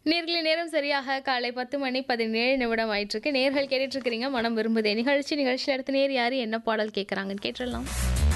நேர்களை நேரம் சரியாக காலை பத்து மணி பதினேழு நிமிடம் ஆயிட்டு இருக்கு நேர்கள் கேட்டுட்டு இருக்கிறீங்க மனம் விரும்புதே நிகழ்ச்சி நிகழ்ச்சியில் அடுத்த நேர் யாரு என்ன பாடல் கேட்குறாங்கன்னு கேட்டுடலாம்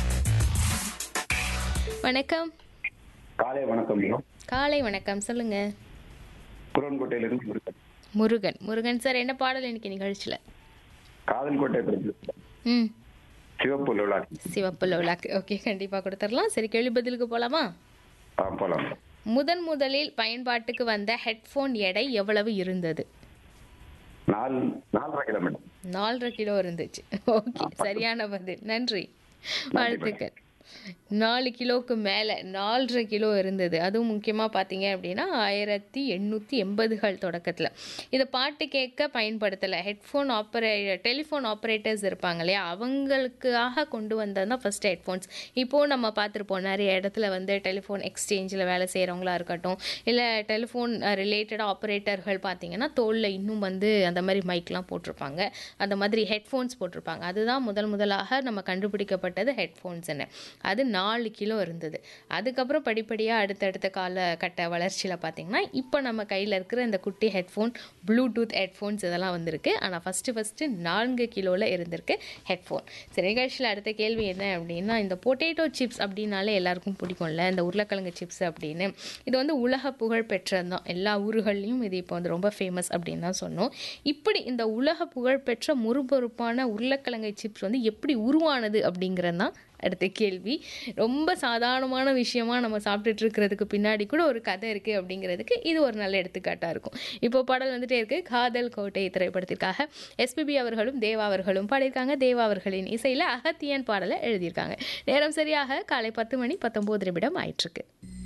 வணக்கம் காலை வணக்கம் மேடம் காலை வணக்கம் சொல்லுங்க புறன்கோட்டையிலிருந்து முருகன் முருகன் முருகன் சார் என்ன பாடல் இன்னைக்கு நிகழ்ச்சியில் காதல்கோட்டை பிரதேசம் ம் சிவப்பு லோலா சிவப்பு லோலாக்கு ஓகே கண்டிப்பாக கொடுத்துடலாம் சரி கேள்வி பதிலுக்கு போகலாமா ஆ போலாம் முதன் முதலில் பயன்பாட்டுக்கு வந்த ஹெட்ஃபோன் எடை எவ்வளவு இருந்தது நாலு நாலரை கிலோ மேடம் நாலரை கிலோ இருந்துச்சு ஓகே சரியான பதில் நன்றி வாழ்த்துக்கள் நாலு கிலோவுக்கு மேலே நாலரை கிலோ இருந்தது அதுவும் முக்கியமாக பார்த்தீங்க அப்படின்னா ஆயிரத்தி எண்ணூற்றி எண்பதுகள் தொடக்கத்தில் இதை பாட்டு கேட்க பயன்படுத்தலை ஹெட்ஃபோன் ஆப்ரே டெலிஃபோன் ஆப்ரேட்டர்ஸ் இருப்பாங்க இல்லையா அவங்களுக்காக கொண்டு வந்தது தான் ஃபஸ்ட்டு ஹெட்ஃபோன்ஸ் இப்போது நம்ம பார்த்துருப்போம் நிறைய இடத்துல வந்து டெலிஃபோன் எக்ஸ்சேஞ்சில் வேலை செய்கிறவங்களா இருக்கட்டும் இல்லை டெலிஃபோன் ரிலேட்டடாக ஆப்ரேட்டர்கள் பார்த்தீங்கன்னா தோளில் இன்னும் வந்து அந்த மாதிரி மைக்லாம் போட்டிருப்பாங்க அந்த மாதிரி ஹெட்ஃபோன்ஸ் போட்டிருப்பாங்க அதுதான் முதல் முதலாக நம்ம கண்டுபிடிக்கப்பட்டது ஹெட்ஃபோன்ஸ்னு அது நாலு கிலோ இருந்தது அதுக்கப்புறம் படிப்படியாக அடுத்தடுத்த காலகட்ட வளர்ச்சியில் பார்த்தீங்கன்னா இப்போ நம்ம கையில் இருக்கிற இந்த குட்டி ஹெட்ஃபோன் ப்ளூடூத் ஹெட்ஃபோன்ஸ் இதெல்லாம் வந்திருக்கு ஆனால் ஃபஸ்ட்டு ஃபஸ்ட்டு நான்கு கிலோவில் இருந்திருக்கு ஹெட்ஃபோன் சரி நிகழ்ச்சியில் அடுத்த கேள்வி என்ன அப்படின்னா இந்த பொட்டேட்டோ சிப்ஸ் அப்படின்னாலே எல்லாருக்கும் பிடிக்கும்ல இந்த உருளைக்கிழங்கு சிப்ஸ் அப்படின்னு இது வந்து உலக புகழ் பெற்றது தான் எல்லா ஊர்கள்லையும் இது இப்போ வந்து ரொம்ப ஃபேமஸ் அப்படின்னு தான் சொன்னோம் இப்படி இந்த உலக புகழ் பெற்ற முறுபொறுப்பான உருளைக்கிழங்கு சிப்ஸ் வந்து எப்படி உருவானது அப்படிங்கிறது தான் அடுத்த கேள்வி ரொம்ப சாதாரணமான விஷயமா நம்ம சாப்பிட்டுட்டு இருக்கிறதுக்கு பின்னாடி கூட ஒரு கதை இருக்குது அப்படிங்கிறதுக்கு இது ஒரு நல்ல எடுத்துக்காட்டாக இருக்கும் இப்போ பாடல் வந்துட்டே இருக்கு காதல் கோட்டை திரைப்படத்திற்காக எஸ்பிபி அவர்களும் தேவா அவர்களும் பாடியிருக்காங்க தேவா அவர்களின் இசையில் அகத்தியன் பாடலை எழுதியிருக்காங்க நேரம் சரியாக காலை பத்து மணி பத்தொம்போது நிமிடம் ஆயிட்டிருக்கு